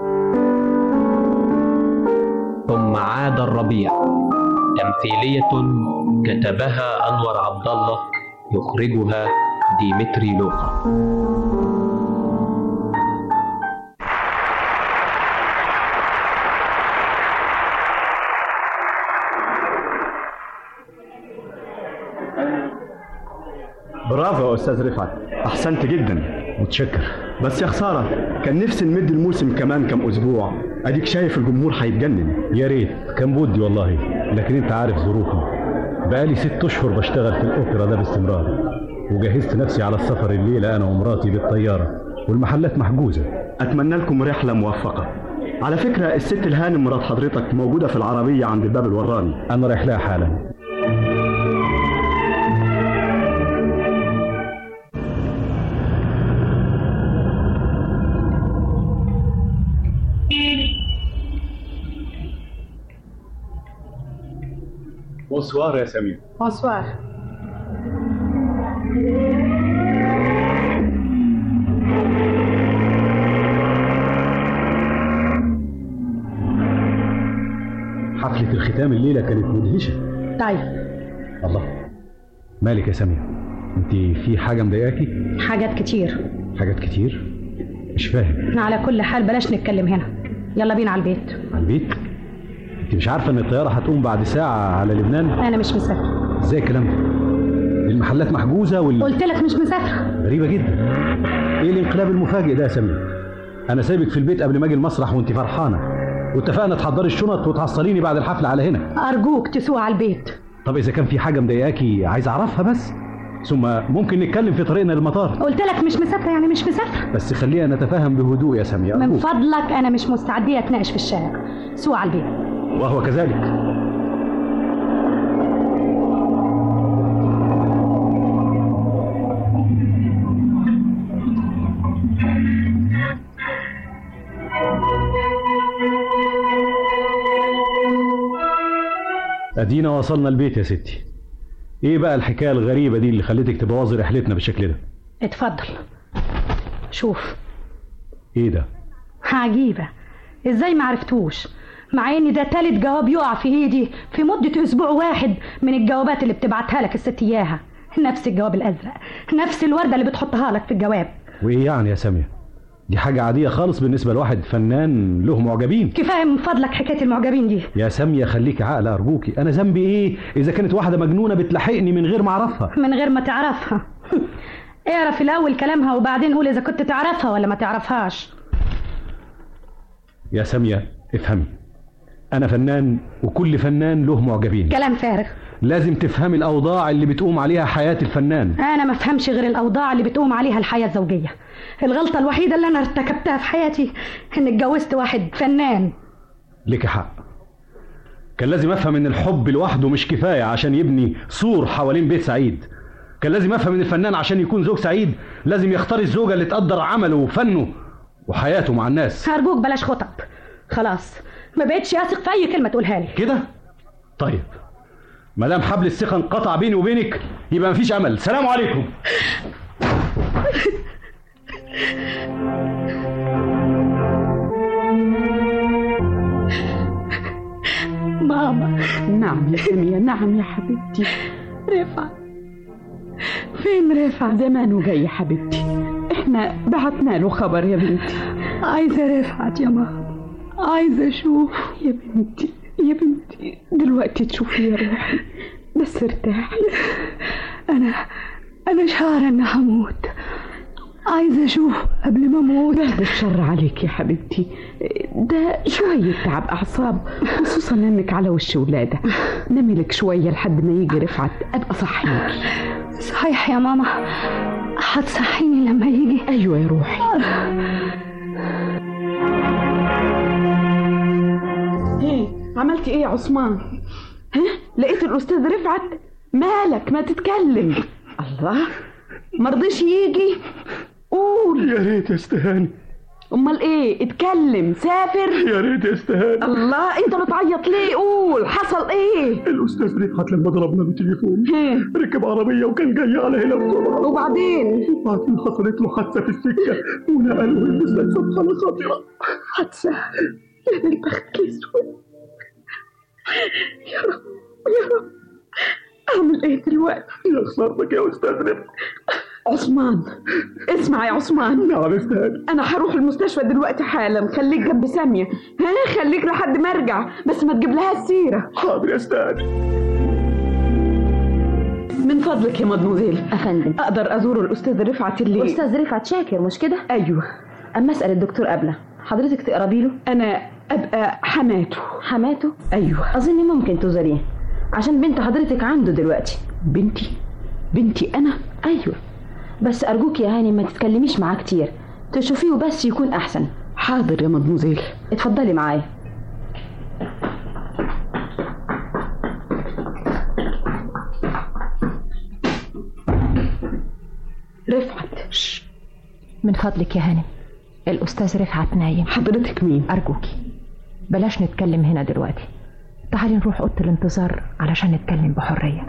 ثم عاد الربيع تمثيلية كتبها أنور عبد الله يخرجها ديمتري لوقا برافو يا استاذ رفعت احسنت جدا متشكر بس يا خساره كان نفسي نمد الموسم كمان كم اسبوع اديك شايف الجمهور هيتجنن يا ريت كان بودي والله لكن انت عارف ظروفي بقالي ست اشهر بشتغل في الاوبرا ده باستمرار وجهزت نفسي على السفر الليله انا ومراتي بالطياره والمحلات محجوزه اتمنى لكم رحله موفقه على فكره الست الهانم مرات حضرتك موجوده في العربيه عند الباب الوراني انا رايح لها حالا بونسوار يا سمير بونسوار حفله الختام الليله كانت مدهشه طيب الله مالك يا سمير انت في حاجه مضايقاكي حاجات كتير حاجات كتير مش فاهم على كل حال بلاش نتكلم هنا يلا بينا على البيت على البيت انت مش عارفه ان الطياره هتقوم بعد ساعه على لبنان انا مش مسافره ازاي الكلام ده المحلات محجوزه وال قلت لك مش مسافره غريبه جدا ايه الانقلاب المفاجئ ده يا سمير انا سايبك في البيت قبل ما اجي المسرح وانت فرحانه واتفقنا تحضري الشنط وتحصليني بعد الحفله على هنا ارجوك تسوق على البيت طب اذا كان في حاجه مضايقاكي عايز اعرفها بس ثم ممكن نتكلم في طريقنا للمطار قلت لك مش مسافره يعني مش مسافره بس خلينا نتفاهم بهدوء يا سامية من أرجوك. فضلك انا مش مستعديه اتناقش في الشارع سوق على البيت وهو كذلك ادينا وصلنا البيت يا ستي ايه بقى الحكايه الغريبه دي اللي خلتك تبوظي رحلتنا بالشكل ده اتفضل شوف ايه ده عجيبة ازاي ما عرفتوش مع ان ده تالت جواب يقع في ايدي في مدة اسبوع واحد من الجوابات اللي بتبعتها لك الست اياها نفس الجواب الازرق نفس الوردة اللي بتحطها لك في الجواب وايه يعني يا سامية دي حاجه عاديه خالص بالنسبه لواحد فنان له معجبين كفاية من فضلك حكاية المعجبين دي يا سامية خليكي عاقله ارجوكي انا ذنبي ايه اذا كانت واحده مجنونه بتلاحقني من غير ما اعرفها من غير ما تعرفها اعرف الاول كلامها وبعدين قول اذا كنت تعرفها ولا ما تعرفهاش يا سامية افهمي انا فنان وكل فنان له معجبين كلام فارغ لازم تفهمي الاوضاع اللي بتقوم عليها حياه الفنان انا ما افهمش غير الاوضاع اللي بتقوم عليها الحياه الزوجيه الغلطه الوحيده اللي انا ارتكبتها في حياتي ان اتجوزت واحد فنان لك حق كان لازم افهم ان الحب لوحده مش كفايه عشان يبني سور حوالين بيت سعيد كان لازم افهم ان الفنان عشان يكون زوج سعيد لازم يختار الزوجه اللي تقدر عمله وفنه وحياته مع الناس هرجوك بلاش خطب خلاص ما بقتش اثق في اي كلمه تقولها لي كده طيب ما دام حبل الثقه انقطع بيني وبينك يبقى مفيش امل سلام عليكم ماما نعم يا سمية نعم يا حبيبتي رفعت فين رفعت زمانه جاي يا حبيبتي احنا بعتنا له خبر يا بنتي عايزه رفعت يا ماما عايزه اشوف يا بنتي يا بنتي دلوقتي تشوفي يا روحي بس ارتاحي انا انا شعره اني هموت عايزه اشوف قبل ما اموت بعد الشر عليك يا حبيبتي ده شوية تعب أعصاب خصوصا إنك على وش ولادة نامي لك شوية لحد ما يجي رفعت أبقى صحيكي صحيح يا ماما هتصحيني لما يجي أيوة يا روحي ايه عملتي ايه يا عثمان ها لقيت الاستاذ رفعت مالك ما تتكلم الله مرضيش يجي قول يا ريت يا استهاني امال ايه اتكلم سافر يا ريت يا استهاني الله انت بتعيط ليه قول حصل ايه الاستاذ رفعت لما ضربنا بالتليفون ركب عربيه وكان جاي على هنا بسرعه وبعدين وبعدين حصلت له حادثه في السكه ونقلوا المستشفى بحاله خطيره حادثه يا دي البخت الاسود يا رب يا رب اعمل ايه دلوقتي يا خسارتك يا استاذ رفعت عثمان اسمع يا عثمان نعم استهاني انا هروح المستشفى دلوقتي حالا خليك جنب ساميه ها خليك لحد ما ارجع بس ما تجيب لها السيره حاضر يا استهاني من فضلك يا مدموزيل افندم اقدر ازور الاستاذ رفعت اللي الاستاذ رفعت شاكر مش كده ايوه اما اسال الدكتور قبله حضرتك تقربي له انا ابقى حماته حماته ايوه اظن ممكن تزوريه عشان بنت حضرتك عنده دلوقتي بنتي بنتي انا ايوه بس ارجوك يا هاني ما تتكلميش معاه كتير تشوفيه بس يكون احسن حاضر يا مدموزيل اتفضلي معايا رفعت من فضلك يا هانم الأستاذ رفعت نايم حضرتك مين؟ أرجوكي بلاش نتكلم هنا دلوقتي تعالي نروح أوضة الانتظار علشان نتكلم بحرية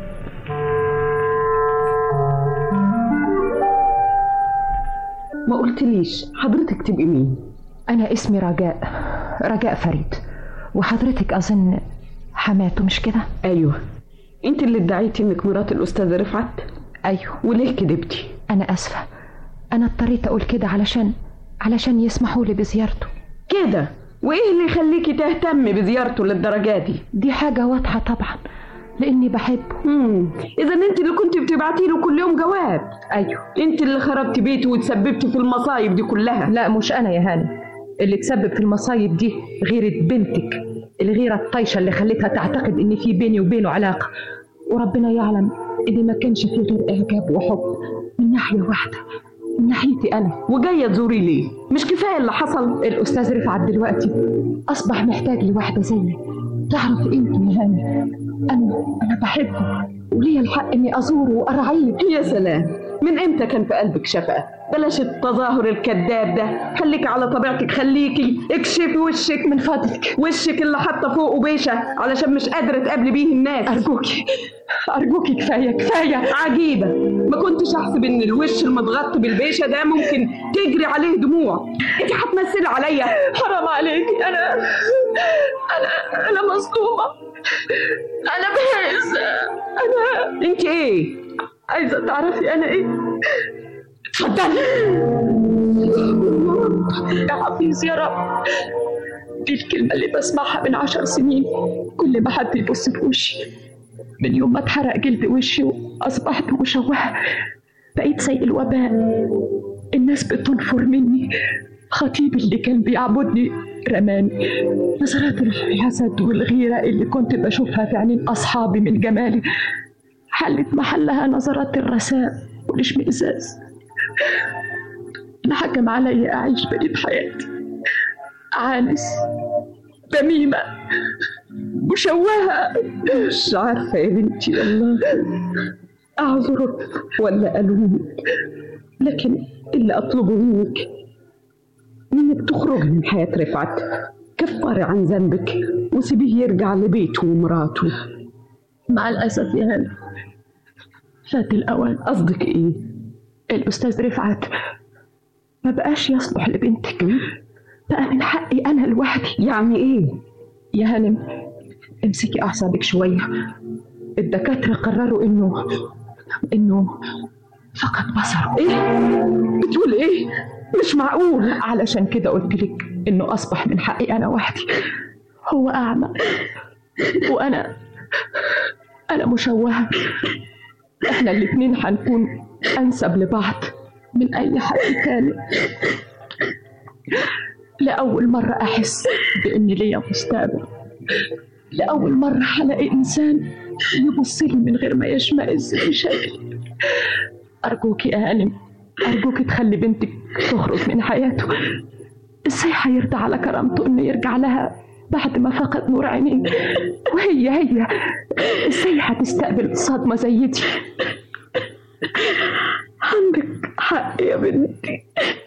ما قلتليش حضرتك تبقي مين؟ أنا اسمي رجاء رجاء فريد وحضرتك أظن حماته مش كده؟ ايوه انت اللي ادعيتي انك مرات الاستاذ رفعت أيوه وليه كدبتي أنا أسفة أنا اضطريت أقول كده علشان علشان يسمحوا لي بزيارته كده وايه اللي يخليكي تهتمي بزيارته للدرجه دي دي حاجة واضحة طبعا لأني بحبه امم اذا انت اللي كنت بتبعتي له كل يوم جواب أيوه انت اللي خربتي بيته وتسببتي في المصايب دي كلها لا مش أنا يا هاني اللي تسبب في المصايب دي غيرة بنتك الغيرة الطايشة اللي خلتها تعتقد إن في بيني وبينه علاقة وربنا يعلم إن ما كانش في غير إعجاب وحب من ناحية واحدة من ناحيتي أنا وجايه تزوري ليه مش كفايه اللي حصل الأستاذ رفعت دلوقتي أصبح محتاج لواحدة زيي تعرف قيمته يا هاني أنا أنا بحبه وليا الحق إني أزوره وأرعيه يا سلام من امتى كان في قلبك شفقه بلاش التظاهر الكذاب ده خليكي على طبيعتك خليكي اكشفي وشك من فضلك وشك اللي حاطه فوقه بيشه علشان مش قادره تقابلي بيه الناس أرجوكي أرجوكي كفاية كفاية عجيبه ما كنتش احسب ان الوش المتغطي بالبيشه ده ممكن تجري عليه دموع انت هتمثلي عليا حرام عليكي أنا أنا أنا مصدومة أنا بهزة أنا انت ايه عايزة تعرفي أنا إيه اتفضلي يا حفيظ يا رب دي الكلمة اللي بسمعها من عشر سنين كل ما حد يبص في وشي من يوم ما اتحرق جلد وشي وأصبحت مشوهة بقيت زي الوباء الناس بتنفر مني خطيبي اللي كان بيعبدني رماني نظرات الحسد والغيرة اللي كنت بشوفها في عينين أصحابي من جمالي حلت محلها نظرات الرثاء والاشمئزاز انحكم علي أعيش بقية حياتي عانس دميمة مشوهة مش عارفه يا بنتي والله اعذرك ولا الومك لكن اللي اطلبه منك انك تخرجي من حياه رفعت كفري عن ذنبك وسيبيه يرجع لبيته ومراته مع الأسف يا هلا فات الأوان قصدك ايه الأستاذ رفعت ما بقاش يصلح لبنتك بقى من حقي أنا لوحدي يعني ايه يا هانم امسكي أعصابك شوية الدكاترة قرروا إنه إنه فقد بصره ايه بتقول ايه مش معقول علشان كده قلت لك إنه أصبح من حقي أنا وحدي هو أعمى وأنا أنا مشوهة إحنا الاتنين هنكون أنسب لبعض من أي حد تاني لأول مرة أحس بإن ليا مستقبل لأول مرة هلاقي إنسان يبص لي من غير ما يشمئز في شكلي أرجوك يا هانم أرجوك تخلي بنتك تخرج من حياته إزاي هيرضى على كرامته إنه يرجع لها بعد ما فقد نور عينيه وهي هي ازاي هتستقبل صدمة زي دي عندك حق يا بنتي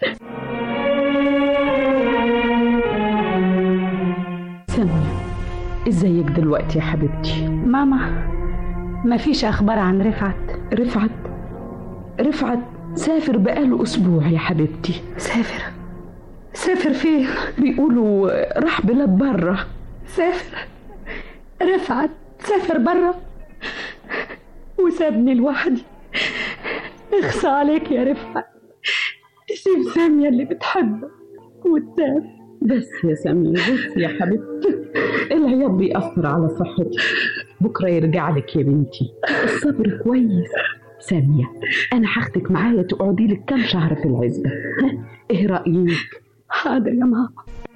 سامية ازيك دلوقتي يا حبيبتي ماما مفيش اخبار عن رفعت رفعت رفعت سافر بقاله اسبوع يا حبيبتي سافر سافر فين بيقولوا راح بلاد بره سافر رفعت سافر برا وسابني لوحدي اخصى عليك يا رفعت سيب سامية اللي بتحبك وتسافر بس يا سامية بس يا حبيبتي العياط بيأثر على صحتي بكرة يرجع لك يا بنتي الصبر كويس سامية أنا هاخدك معايا تقعدي لك كام شهر في العزبة ها إيه رأيك؟ حاضر يا ماما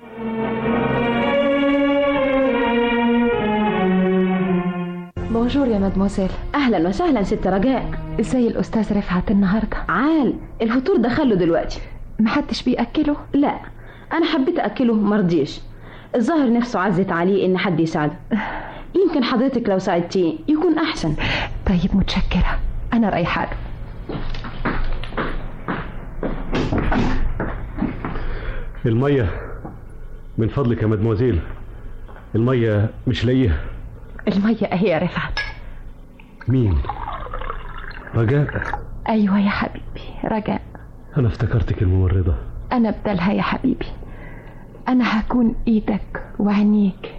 بونجور يا مدموزيل اهلا وسهلا ست رجاء ازاي الاستاذ رفعت النهارده عال الفطور دخله دلوقتي محدش بياكله لا انا حبيت اكله مرضيش الظاهر نفسه عزت عليه ان حد يساعده يمكن حضرتك لو ساعدتيه يكون احسن طيب متشكره انا رايحه له المية من فضلك يا مدموزيل المية مش لاقيها الميه اهي يا رفعت مين رجاء ايوه يا حبيبي رجاء أنا افتكرتك الممرضة انا بدلها يا حبيبي انا هكون ايدك وعينيك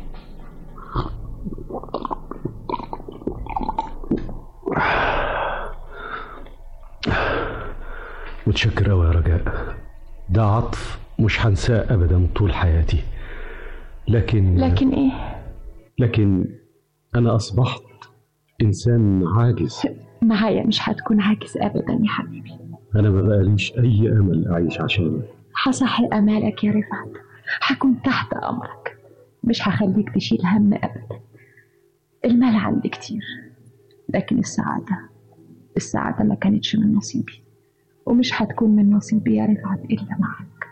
متشكر أوي يا رجاء ده عطف مش هنساه أبدا طول حياتي لكن لكن ايه لكن أنا أصبحت إنسان عاجز معايا مش هتكون عاجز ابدا يا حبيبي أنا ما بقاليش أي أمل أعيش عشانه هصحي امالك يا رفعت هكون تحت امرك مش هخليك تشيل هم ابدا المال عندي كتير لكن السعادة السعادة ما كانتش من نصيبي ومش هتكون من نصيبي يا رفعت إلا معك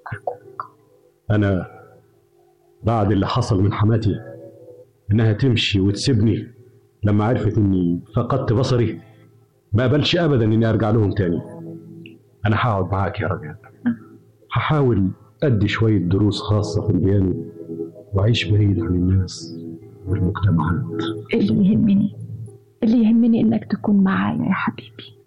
أنا بعد اللي حصل من حماتي إنها تمشي وتسيبني لما عرفت إني فقدت بصري ما قبلش أبدا إني أرجع لهم تاني أنا هقعد معاك يا رجاء هحاول أدي شوية دروس خاصة في البيانو وأعيش بعيد عن الناس والمجتمعات اللي يهمني اللي يهمني إنك تكون معايا يا حبيبي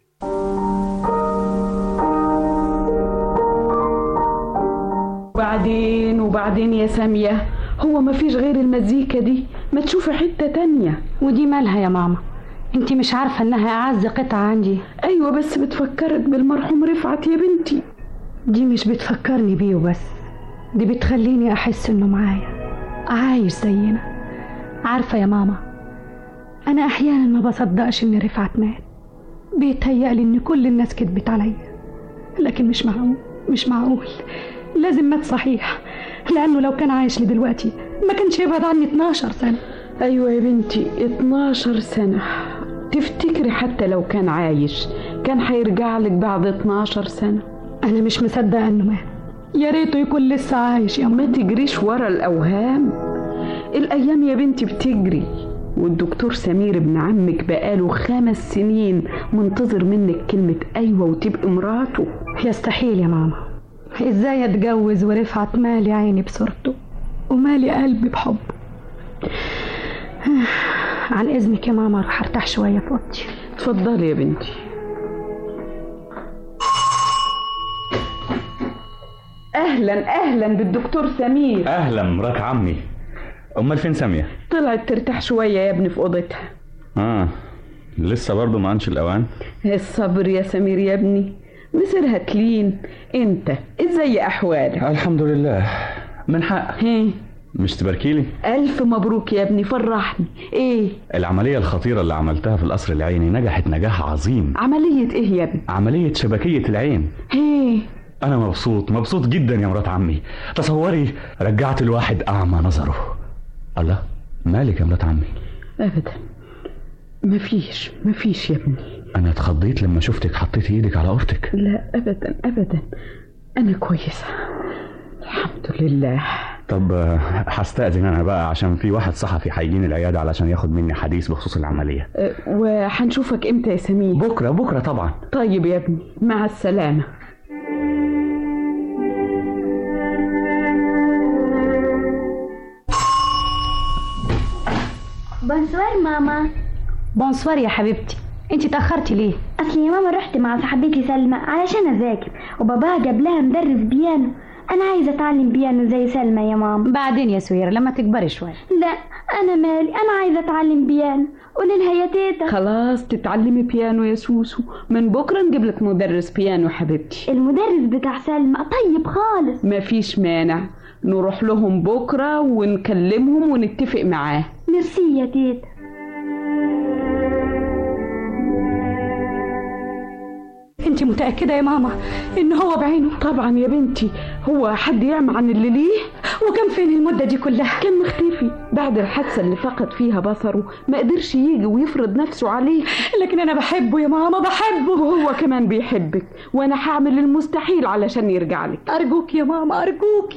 وبعدين وبعدين يا سامية هو ما فيش غير المزيكا دي ما تشوفي حتة تانية ودي مالها يا ماما انت مش عارفة انها اعز قطعة عندي ايوه بس بتفكرك بالمرحوم رفعت يا بنتي دي مش بتفكرني بيه وبس دي بتخليني احس انه معايا عايش زينا عارفة يا ماما انا احيانا ما بصدقش ان رفعت مات بيتهيألي ان كل الناس كدبت عليا لكن مش معقول مش معقول لازم مات صحيح لانه لو كان عايش لدلوقتي ما كانش يبعد عني 12 سنة ايوه يا بنتي 12 سنة تفتكري حتى لو كان عايش كان هيرجع لك بعد 12 سنة انا مش مصدقة انه مات يا ريته يكون لسه عايش يا ما تجريش ورا الاوهام الايام يا بنتي بتجري والدكتور سمير ابن عمك بقاله خمس سنين منتظر منك كلمة أيوة وتبقي مراته يستحيل يا ماما ازاي اتجوز ورفعت مالي عيني بصورته ومالي قلبي بحبه عن اذنك يا ماما اروح ارتاح شويه في اوضتي اتفضلي يا بنتي اهلا اهلا بالدكتور سمير اهلا مرات عمي امال فين ساميه طلعت ترتاح شويه يا ابني في اوضتها اه لسه برضه ما عنش الاوان الصبر يا سمير يا ابني مصيرها تلين انت ازاي احوالك الحمد لله من حق هي مش تباركيلي الف مبروك يا ابني فرحني ايه العمليه الخطيره اللي عملتها في القصر العيني نجحت نجاح عظيم عمليه ايه يا ابني عمليه شبكيه العين هي انا مبسوط مبسوط جدا يا مرات عمي تصوري رجعت الواحد اعمى نظره الله مالك يا مرات عمي ابدا مفيش مفيش يا ابني انا اتخضيت لما شفتك حطيتي ايدك على اختك لا ابدا ابدا انا كويسه الحمد لله طب آه، هستأذن انا بقى عشان في واحد صحفي هيجيني العياده علشان ياخد مني حديث بخصوص العمليه أه، وهنشوفك امتى يا سمير بكره بكره طبعا طيب يا ابني مع السلامه بونسوار ماما بونسوار يا حبيبتي انت تاخرتي ليه اصل يا ماما رحت مع صاحبتي سلمى علشان اذاكر وباباها جاب لها مدرس بيانو انا عايزه اتعلم بيانو زي سلمى يا ماما بعدين يا سوير لما تكبري شويه لا انا مالي انا عايزه اتعلم بيانو قولي لها يا تيتا خلاص تتعلمي بيانو يا سوسو من بكره نجيب لك مدرس بيانو حبيبتي المدرس بتاع سلمى طيب خالص مفيش مانع نروح لهم بكره ونكلمهم ونتفق معاه ميرسي يا تيتا انت متاكده يا ماما ان هو بعينه طبعا يا بنتي هو حد يعمى عن اللي ليه وكان فين المده دي كلها كان مختفي بعد الحادثه اللي فقد فيها بصره ما قدرش يجي ويفرض نفسه عليه لكن انا بحبه يا ماما بحبه وهو كمان بيحبك وانا هعمل المستحيل علشان يرجع لك ارجوك يا ماما ارجوك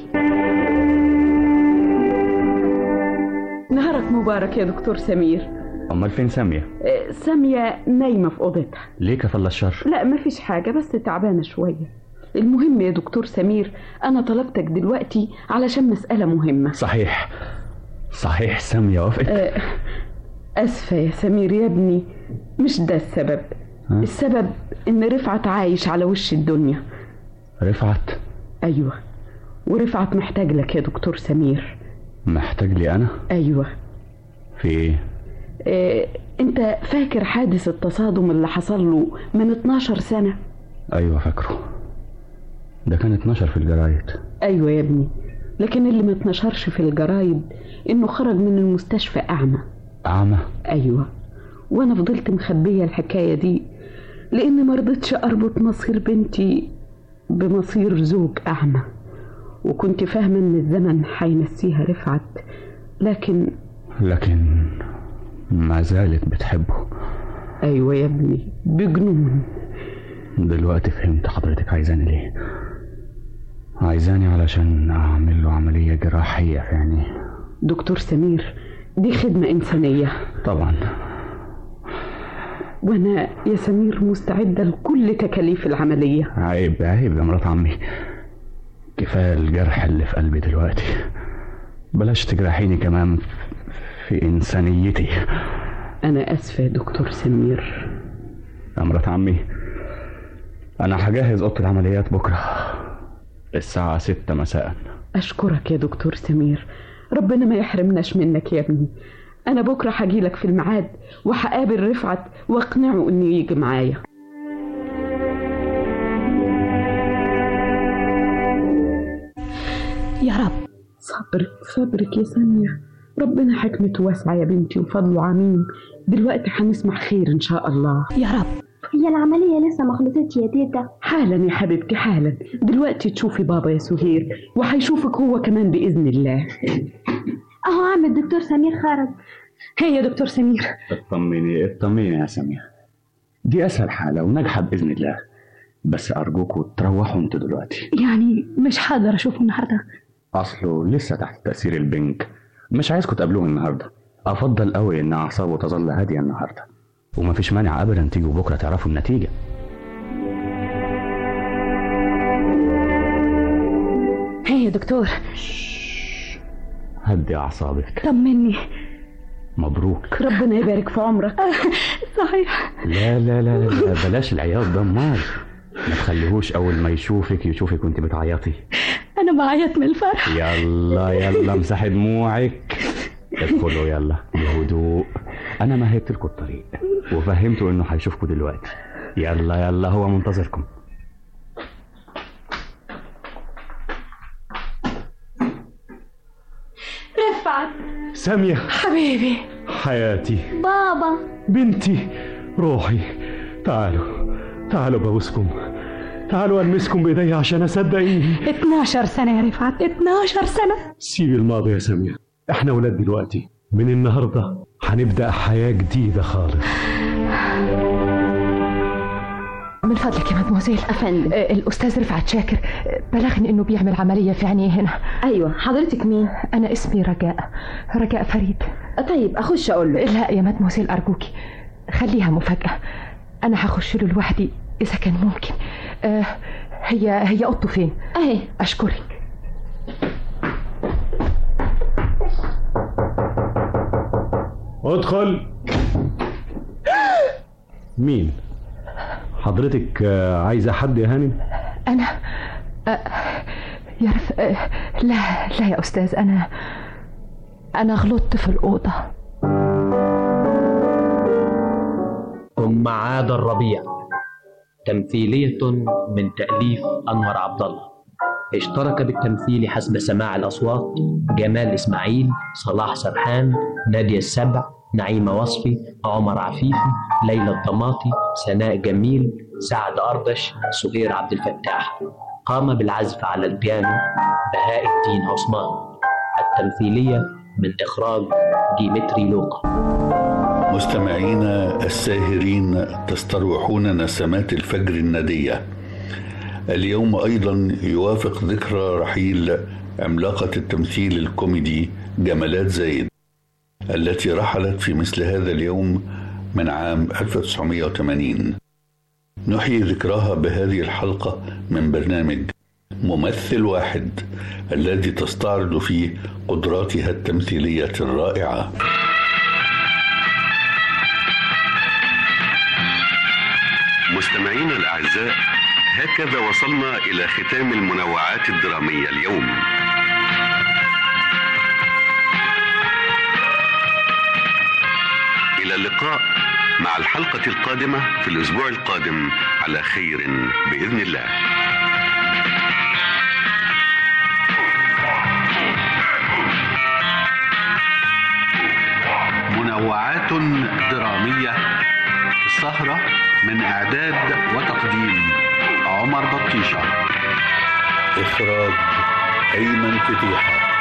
نهارك مبارك يا دكتور سمير امال فين ساميه آه، سامية نايمة في أوضتها ليه كفل الشر لا مفيش حاجة بس تعبانة شوية المهم يا دكتور سمير أنا طلبتك دلوقتي علشان مسألة مهمة صحيح صحيح ساميه وافقت آه، أسفة يا سمير يا ابني مش ده السبب ها؟ السبب إن رفعت عايش على وش الدنيا رفعت أيوة ورفعت محتاج لك يا دكتور سمير محتاج لي انا أيوة في ايه آه، أنت فاكر حادث التصادم اللي حصل له من 12 سنة ايوه فاكره ده كان 12 في الجرايد أيوة يا ابني لكن اللي ما اتنشرش في الجرايد إنه خرج من المستشفى أعمى اعمى أيوة وأنا فضلت مخبية الحكاية دي لأني مرضتش أربط مصير بنتي بمصير زوج أعمى وكنت فاهمة إن الزمن هينسيها رفعت لكن لكن ما زالت بتحبه أيوة يا ابني بجنون دلوقتي فهمت حضرتك عايزاني ليه عايزاني علشان اعمل له عمليه جراحيه في عينيه دكتور سمير دي خدمة إنسانية طبعا وأنا يا سمير مستعدة لكل تكاليف العملية عيب عيب يا مرات عمي كفايه الجرح اللي في قلبي دلوقتي بلاش تجرحيني كمان في انسانيتي أنا آسفة يا دكتور سمير يا مرات عمي انا هجهز اوضه العمليات بكره الساعه ستة مساء أشكرك يا دكتور سمير ربنا ما يحرمناش منك يا ابني أنا بكرة هجيلك في الميعاد وهقابل رفعت وأقنعه إنه يجي معايا يا رب صبرك صبرك يا سامية ربنا حكمته واسعة يا بنتي وفضله عميم دلوقتي هنسمع خير إن شاء الله يا رب هي العملية لسه ما خلصتش يا تيتا حالا يا حبيبتي حالا دلوقتي تشوفي بابا يا سهير وهيشوفك هو كمان بإذن الله اهو عم الدكتور سمير خرج هي يا دكتور سمير اطمني اطمني يا سمير دي اسهل حاله وناجحه باذن الله بس ارجوكوا تروحوا انتوا دلوقتي يعني مش هقدر اشوفه النهارده اصله لسه تحت تاثير البنج مش عايزكم تقابلوه النهارده افضل قوي ان اعصابه تظل هاديه النهارده ومفيش مانع ابدا تيجوا بكره تعرفوا النتيجه هي يا دكتور هدي اعصابك طمني مبروك ربنا يبارك في عمرك صحيح لا لا لا لا, لا بلاش العياط ده امال ما تخليهوش اول ما يشوفك يشوفك وانت بتعيطي انا بعيط من الفرح يلا يلا امسحي دموعك ادخلوا يلا بهدوء انا مهدت لكم الطريق وفهمته انه هيشوفكم دلوقتي يلا يلا هو منتظركم رفعت سامية حبيبي حياتي بابا بنتي روحي تعالوا تعالوا بوسكم تعالوا ألمسكم بإيدي عشان أصدق إني 12 سنة يا رفعت 12 سنة سيبي الماضي يا سامية إحنا ولاد دلوقتي من النهاردة هنبدأ حياة جديدة خالص ما من فضلك يا مدموزيل افندم الاستاذ رفعت شاكر آه، بلغني انه بيعمل عمليه في عينيه هنا ايوه حضرتك مين انا اسمي رجاء رجاء فريد طيب اخش اقول له لا يا مدموزيل ارجوكي خليها مفاجاه انا هخش له لوحدي اذا كان ممكن آه هي هي اوضته فين اهي اشكرك ادخل مين حضرتك آه، عايزه حد يا هانم انا آه يا رف... آه لا لا يا استاذ انا انا غلطت في الاوضه ثم عاد الربيع تمثيلية من تأليف أنور عبد الله اشترك بالتمثيل حسب سماع الأصوات جمال إسماعيل صلاح سرحان نادية السبع نعيمة وصفي عمر عفيفي ليلى الضماطي سناء جميل سعد أردش سهير عبد الفتاح قام بالعزف على البيانو بهاء الدين عثمان التمثيلية من إخراج ديمتري لوقا مستمعينا الساهرين تستروحون نسمات الفجر الندية اليوم أيضا يوافق ذكرى رحيل عملاقة التمثيل الكوميدي جمالات زايد التي رحلت في مثل هذا اليوم من عام 1980 نحيي ذكراها بهذه الحلقة من برنامج ممثل واحد الذي تستعرض فيه قدراتها التمثيلية الرائعة مستمعينا الأعزاء هكذا وصلنا إلى ختام المنوعات الدرامية اليوم إلى اللقاء مع الحلقة القادمة في الأسبوع القادم على خير بإذن الله منوعات درامية السهرة من إعداد وتقديم عمر بطيشة إخراج أيمن فتيحة